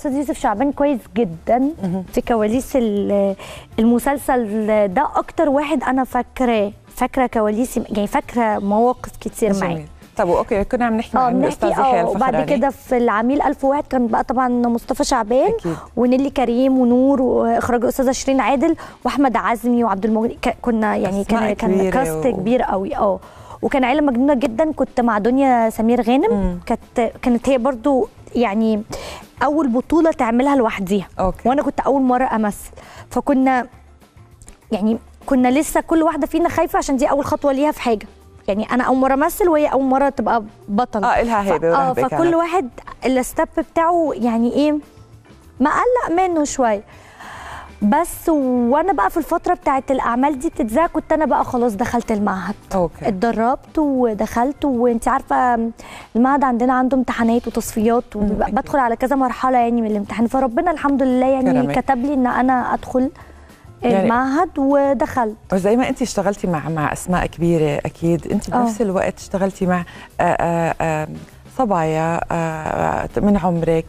استاذ يوسف شعبان كويس جدا في كواليس ال- المسلسل ده اكتر واحد انا فاكراه فاكره كواليس يعني فاكره مواقف كتير معاه جميل طب اوكي كنا عم نحكي اه عن بنحكي الاستاذ يحيى اه وبعد الفخراني كده في العميل 1001 كان بقى طبعا مصطفى شعبان أكيد. ونيلي كريم ونور واخراج الاستاذه شيرين عادل واحمد عزمي وعبد المجيد ك- كنا يعني أسماء كان كان كبيرة كاست و- كبير قوي اه وكان عيله مجنونه جدا كنت مع دنيا سمير غانم كانت كانت هي برضو يعني اول بطوله تعملها لوحديها أوكي. وانا كنت اول مره امثل فكنا يعني كنا لسه كل واحده فينا خايفه عشان دي اول خطوه ليها في حاجه يعني انا اول مره امثل وهي اول مره تبقى بطل اه الها هيبه اه ورهبه فكل كانت. واحد الستep بتاعه يعني ايه مقلق منه شويه بس وانا بقى في الفتره بتاعت الاعمال دي بتتذاع كنت انا بقى خلاص دخلت المعهد اوكي اتدربت ودخلت وانت عارفه المعهد عندنا عنده امتحانات وتصفيات أكيد. وبدخل على كذا مرحله يعني من الامتحان فربنا الحمد لله يعني كرمك. كتب لي ان انا ادخل يعني- المعهد ودخلت وزي ما انت اشتغلتي مع مع اسماء كبيره اكيد انت آه. بنفس الوقت اشتغلتي مع آه، آه، آه، صبايا آه، من عمرك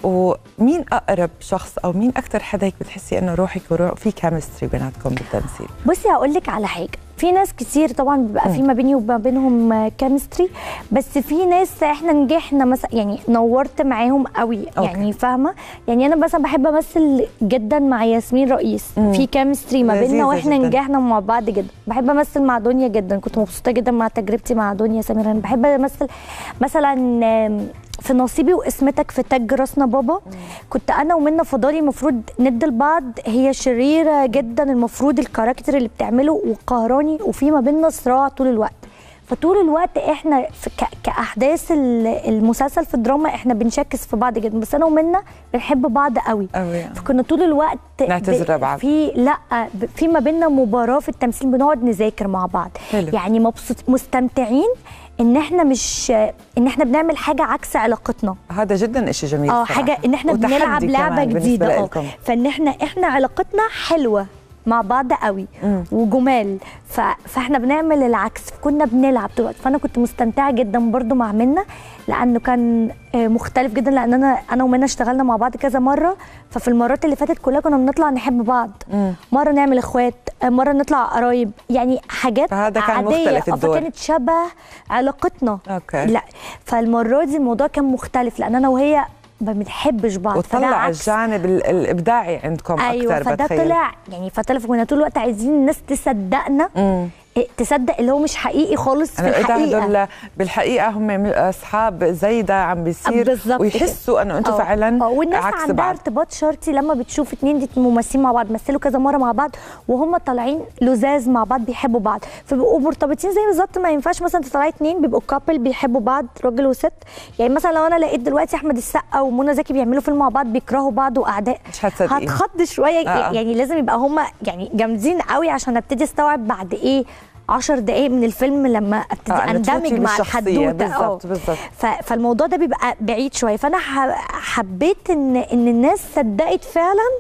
ومين اقرب شخص او مين اكثر حدا هيك بتحسي انه روحك وروح في كيمستري بيناتكم بالتمثيل بصي هقول لك على حاجه في ناس كتير طبعا بيبقى في ما بيني وما بينهم كيمستري بس في ناس احنا نجحنا مثلا يعني نورت معاهم قوي أوكي. يعني فاهمه يعني انا مثلا بحب امثل جدا مع ياسمين رئيس في كيمستري ما لذيذة بيننا واحنا جداً. نجحنا مع بعض جدا بحب امثل مع دنيا جدا كنت مبسوطه جدا مع تجربتي مع دنيا سمير أنا بحب امثل مثلا آم، في نصيبي واسمتك في تاج راسنا بابا كنت انا ومنى فضالي المفروض ند لبعض هي شريره جدا المفروض الكاركتر اللي بتعمله وقهراني وفي ما بيننا صراع طول الوقت فطول الوقت احنا في ك- كاحداث ال- المسلسل في الدراما احنا بنشكس في بعض جدا بس انا ومنى بنحب بعض قوي قوي فكنا طول الوقت نعتذر ب- لبعض. في لا ب- في ما بيننا مباراه في التمثيل بنقعد نذاكر مع بعض حلو. يعني مبسوط مستمتعين ان احنا مش ان احنا بنعمل حاجه عكس علاقتنا هذا جدا شيء جميل اه صراحة. حاجه ان احنا وتحدي بنلعب لعبه كمان بالنسبة جديده اه لإلكم. فان احنا احنا علاقتنا حلوه مع بعض قوي مم. وجمال ف... فاحنا بنعمل العكس كنا بنلعب طول الوقت فانا كنت مستمتعه جدا برضو مع منى لانه كان آه، مختلف جدا لان انا انا ومنى اشتغلنا مع بعض كذا مره ففي المرات اللي فاتت كلها كنا بنطلع نحب بعض مم. مره نعمل اخوات آه، مره نطلع قرايب يعني حاجات فهذا كان عاديه مختلف آه، الدور. فكانت شبه علاقتنا أوكي. لا فالمره دي الموضوع كان مختلف لان انا وهي ما بنحبش بعض فده وطلع عكس. الجانب ال- الابداعي عندكم ايوه اكثر فده بتخيل طلع يعني فطلع كنا طول الوقت عايزين الناس تصدقنا مم. إيه، تصدق اللي هو مش حقيقي خالص في انا قلت الحقيقه هدول بالحقيقه هم اصحاب زي ده عم بيصير بالظبط ويحسوا انه انتم آه. فعلا آه، والناس عكس عندها بعض ارتباط شرطي لما بتشوف اتنين دي ممثلين مع بعض مثلوا كذا مره مع بعض وهم طالعين لزاز مع بعض بيحبوا بعض فبيبقوا مرتبطين زي بالظبط ما ينفعش مثلا تطلعي اتنين بيبقوا كابل بيحبوا بعض راجل وست يعني مثلا لو انا لقيت دلوقتي احمد السقا ومنى زكي بيعملوا فيلم مع بعض بيكرهوا بعض واعداء مش هتصدقيني. هتخض شويه آه. يعني لازم يبقى هم يعني جامدين قوي عشان ابتدي استوعب بعد ايه 10 دقايق من الفيلم لما ابتدي آه، أنا اندمج تفوتي مع بالشخصية. الحدوته آه. بالظبط، بالظبط. ف- فالموضوع ده بيبقى بعيد شويه فانا ح- حبيت ان ان الناس صدقت فعلا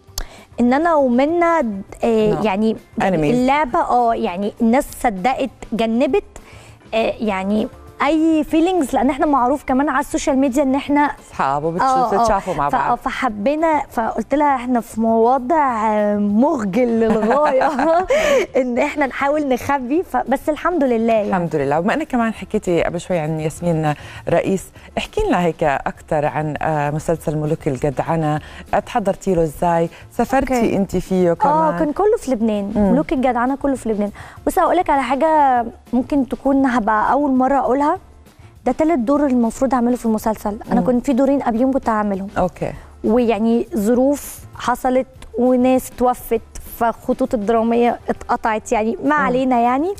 ان انا ومنى آه نعم. يعني Enemies. اللعبه اه يعني الناس صدقت جنبت آه يعني اي فيلينجز لان احنا معروف كمان على السوشيال ميديا ان احنا اصحاب آه، آه. وبتتشافوا مع ف- آه، بعض فحبينا فقلت لها احنا في مواضع آه، مخجل للغايه ان احنا نحاول نخبي ف- بس الحمد لله يعني الحمد لله وبما انك كمان حكيتي قبل شوي عن ياسمين رئيس احكي لنا هيك اكثر عن آه، مسلسل ملوك الجدعنه آه، تحضرتي له ازاي سافرتي أوكي. انت فيه كمان اه كان كله في لبنان ملوك الجدعنه كله في لبنان بص هقول لك على حاجه ممكن تكون هبقى اول مره اقولها ده تالت دور المفروض اعمله في المسلسل انا كنت في دورين قبليهم كنت هعملهم اوكي ويعني ظروف حصلت وناس توفت فخطوط الدراميه اتقطعت يعني ما علينا يعني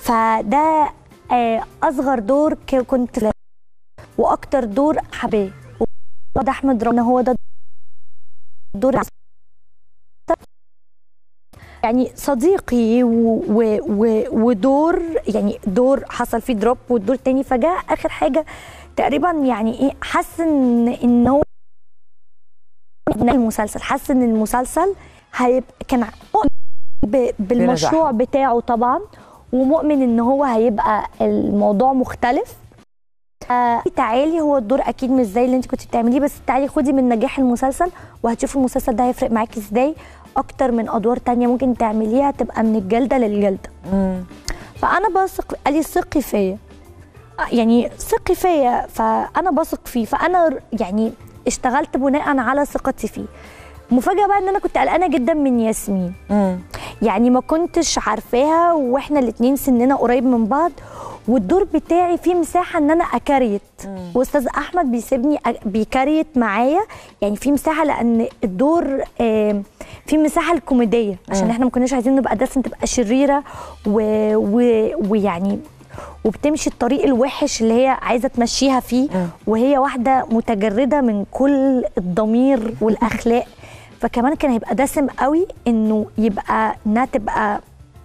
فده آه، اصغر دور ك- كنت ل- واكتر دور حباه وده احمد رمضان هو ده دور يعني صديقي و و و ودور يعني دور حصل فيه دروب والدور التاني فجاه اخر حاجه تقريبا يعني ايه حاسس ان ان هو المسلسل حاسس ان المسلسل هيبقى كان مؤمن ب- بالمشروع بتاعه طبعا ومؤمن ان هو هيبقى الموضوع مختلف آه، تعالي هو الدور اكيد مش زي اللي انت كنت بتعمليه بس تعالي خدي من نجاح المسلسل وهتشوفي المسلسل ده هيفرق معاكي ازاي اكتر من ادوار تانية ممكن تعمليها تبقى من الجلده للجلده مم. فانا بثق قال لي ثقي فيا آه، يعني ثقي فيا فانا بثق فيه فانا ر- يعني اشتغلت بناء على ثقتي فيه مفاجاه بقى ان انا كنت قلقانه جدا من ياسمين مم. يعني ما كنتش عارفاها واحنا الاتنين سننا قريب من بعض والدور بتاعي فيه مساحه ان انا اكريت واستاذ احمد بيسيبني أ- بيكريت معايا يعني في مساحه لان الدور آم، في مساحه الكوميديه عشان احنا ما كناش عايزين نبقى دسم تبقى شريره و- و- ويعني وبتمشي الطريق الوحش اللي هي عايزه تمشيها فيه وهي واحده متجرده من كل الضمير والاخلاق فكمان كان هيبقى دسم قوي انه يبقى انها تبقى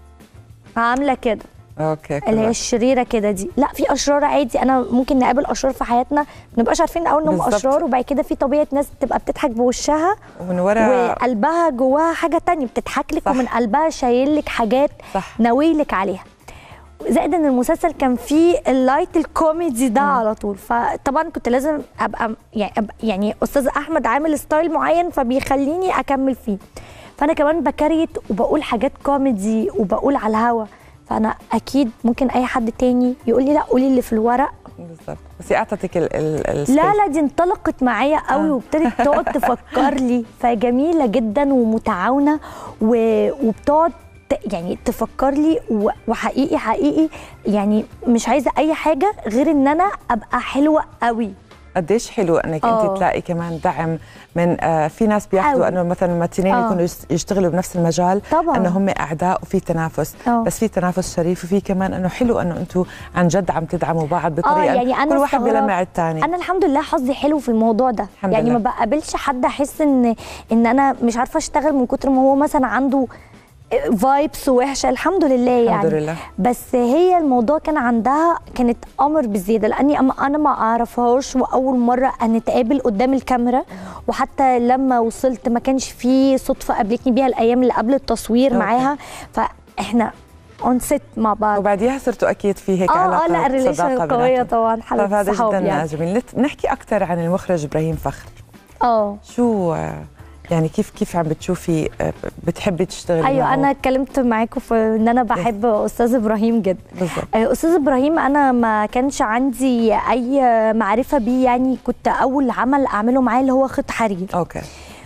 عامله كده اوكي اللي هي كده. الشريره كده دي لا في اشرار عادي انا ممكن نقابل اشرار في حياتنا ما نبقاش عارفين الاول انهم بالظبط. اشرار وبعد كده في طبيعه ناس تبقى بتضحك بوشها ومن ورا وقلبها جواها حاجه تانية بتضحك لك صح. ومن قلبها شايل لك حاجات صح. ناويلك عليها زائد ان المسلسل كان فيه اللايت الكوميدي ده على طول فطبعا كنت لازم ابقى يعني أبقى يعني استاذ احمد عامل ستايل معين فبيخليني اكمل فيه فانا كمان بكريت وبقول حاجات كوميدي وبقول على الهوا فانا اكيد ممكن اي حد تاني يقول لي لا قولي اللي في الورق بالظبط بس هي اعطتك ال ال ال لا لا دي انطلقت معايا قوي آه. وابتدت تقعد تفكر لي فجميله جدا ومتعاونه و- وبتقعد ت- يعني تفكر لي و- وحقيقي حقيقي يعني مش عايزه اي حاجه غير ان انا ابقى حلوه قوي قديش حلو انك آه. انت تلاقي كمان دعم من آه في ناس بياخذوا أوي. انه مثلا لما الاثنين آه. يكونوا يس- يشتغلوا بنفس المجال طبعاً. انه هم اعداء وفي تنافس آه. بس في تنافس شريف وفي كمان انه حلو انه انتم عن جد عم تدعموا بعض بطريقه يعني أنا كل واحد استغربت. بيلمع الثاني انا الحمد لله حظي حلو في الموضوع ده الحمد يعني لله. ما بقابلش حد احس ان ان انا مش عارفه اشتغل من كتر ما هو مثلا عنده فايبس وحشه الحمد لله يعني الحمد لله. بس هي الموضوع كان عندها كانت امر بزياده لاني أما انا ما اعرفهاش واول مره نتقابل قدام الكاميرا وحتى لما وصلت ما كانش في صدفه قابلتني بيها الايام اللي قبل التصوير أوكي. معاها فاحنا اون ست مع بعض وبعديها صرتوا اكيد في هيك اه اه علاقه لا الريليشن صداقه قويه بيناتكم. طبعا حلقه طيب هذا صحاب جدا يعني جميل نت- نحكي اكثر عن المخرج ابراهيم فخر اه شو آه، يعني كيف كيف عم بتشوفي آه، بتحبي تشتغلي ايوه معه؟ انا اتكلمت معاكم في ان انا بحب استاذ ابراهيم جدا بالضبط آه، استاذ ابراهيم انا ما كانش عندي اي معرفه بيه يعني كنت اول عمل اعمله معاه اللي هو خط حرير اوكي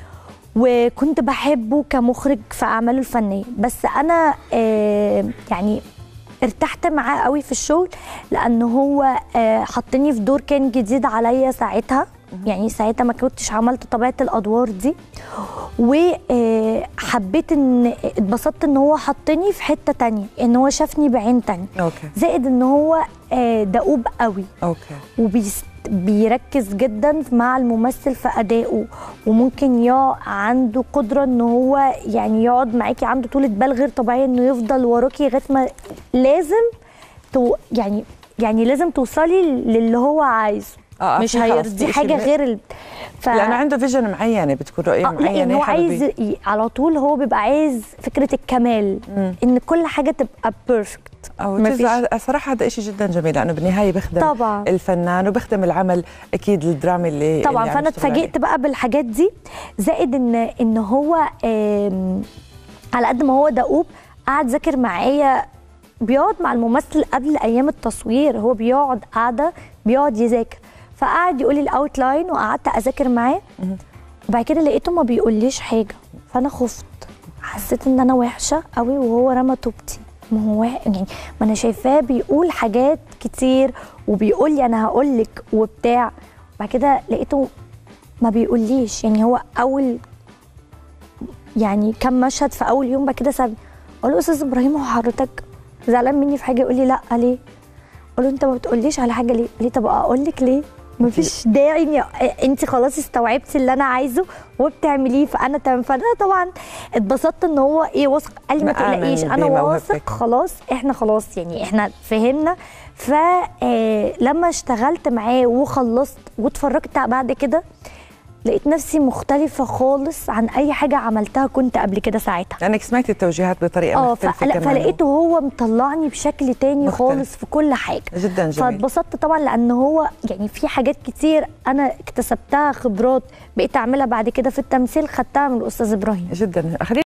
وكنت بحبه كمخرج في اعماله الفنيه بس انا آه، يعني ارتحت معاه قوي في الشغل لان هو آه، حطني في دور كان جديد عليا ساعتها يعني ساعتها ما كنتش عملت طبيعه الادوار دي وحبيت ان اتبسطت ان هو حطني في حته تانية ان هو شافني بعين تانية اوكي زائد ان هو آه، دؤوب قوي اوكي وبيركز جدا مع الممثل في ادائه وممكن يقع عنده قدره ان هو يعني يقعد معاكي عنده طولة بال غير طبيعيه انه يفضل وراكي لغايه ما لازم تو يعني يعني لازم توصلي للي هو عايزه آه، مش في خلاص، هيرضي في إشي حاجه بي- غير ال... ف... لانه عنده فيجن معينه بتكون رؤيه آه، لا معينه يعني هو حابب عايز ي- على طول هو بيبقى عايز فكره الكمال ان كل حاجه تبقى بيرفكت أو مفيش- تز- صراحة هذا شيء جدا جميل لأنه بالنهاية بيخدم طبعاً. الفنان وبيخدم العمل أكيد الدرامي اللي طبعا اللي عم فانا يشتغل عليه. اتفاجئت بقى بالحاجات دي زائد ان ان هو آم، على قد ما هو دؤوب قعد ذاكر معايا بيقعد مع الممثل قبل ايام التصوير هو بيقعد قاعده بيقعد يذاكر فقعد يقول لي الاوتلاين وقعدت اذاكر معاه وبعد كده لقيته ما بيقوليش حاجه فانا خفت حسيت ان انا وحشه قوي وهو رمى توبتي ما هو وح- يعني ما انا شايفاه بيقول حاجات كتير وبيقول لي انا هقول لك وبتاع بعد كده لقيته ما بيقوليش يعني هو اول يعني كم مشهد في اول يوم بعد كده سابني اقول له استاذ ابراهيم هو حضرتك زعلان مني في حاجه يقول لي لا ليه اقول له انت ما بتقوليش على حاجه ليه ليه طب اقول لك ليه مفيش داعي اني انت خلاص استوعبتي اللي انا عايزه وبتعمليه فانا تمام فانا طبعا اتبسطت ان هو ايه واثق قال لي ما مآمن تقلقيش انا بموهبتك. واثق خلاص احنا خلاص يعني احنا فهمنا فلما اشتغلت معاه وخلصت واتفرجت بعد كده لقيت نفسي مختلفه خالص عن اي حاجه عملتها كنت قبل كده ساعتها لانك سمعتي التوجيهات بطريقه اه مختلفه فلا- كمان فلقيته هو مطلعني بشكل تاني مختلف. خالص في كل حاجه جدا جميل فاتبسطت طبعا لان هو يعني في حاجات كتير انا اكتسبتها خبرات بقيت اعملها بعد كده في التمثيل خدتها من الاستاذ ابراهيم جدا خلينا